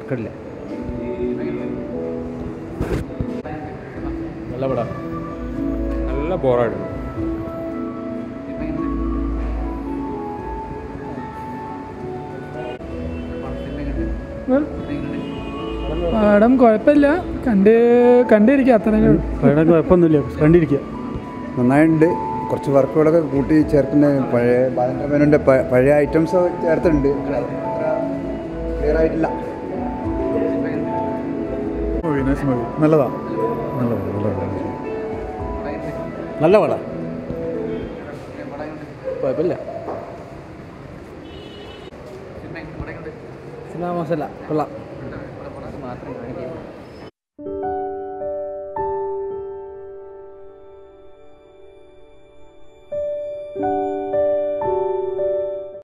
തിരക്കില്ല നല്ല പടം നല്ല ബോറായിരുന്നു പടം കുഴപ്പമില്ല കണ്ട് കണ്ടിരിക്കുക അത്രയും പടം കുഴപ്പമൊന്നുമില്ല കണ്ടിരിക്കുക നന്നായിട്ടുണ്ട് കുറച്ച് വർക്കുകളൊക്കെ കൂട്ടി ചേർക്കുന്ന പഴയ ബാലചന്ദ്ര മേനോൻ്റെ പ- പഴയ ഐറ്റംസ് ചേർത്തിട്ടുണ്ട് പക്ഷെ അതൊന്നും അത്ര ക്ലിയർ ആയിട്ടില്ല മൂവി നൈസ് മൂവി നല്ലതാ നല്ല നല്ല പടം കുഴപ്പമില്ല സിനിമ മോശമല്ല കൊള്ളാം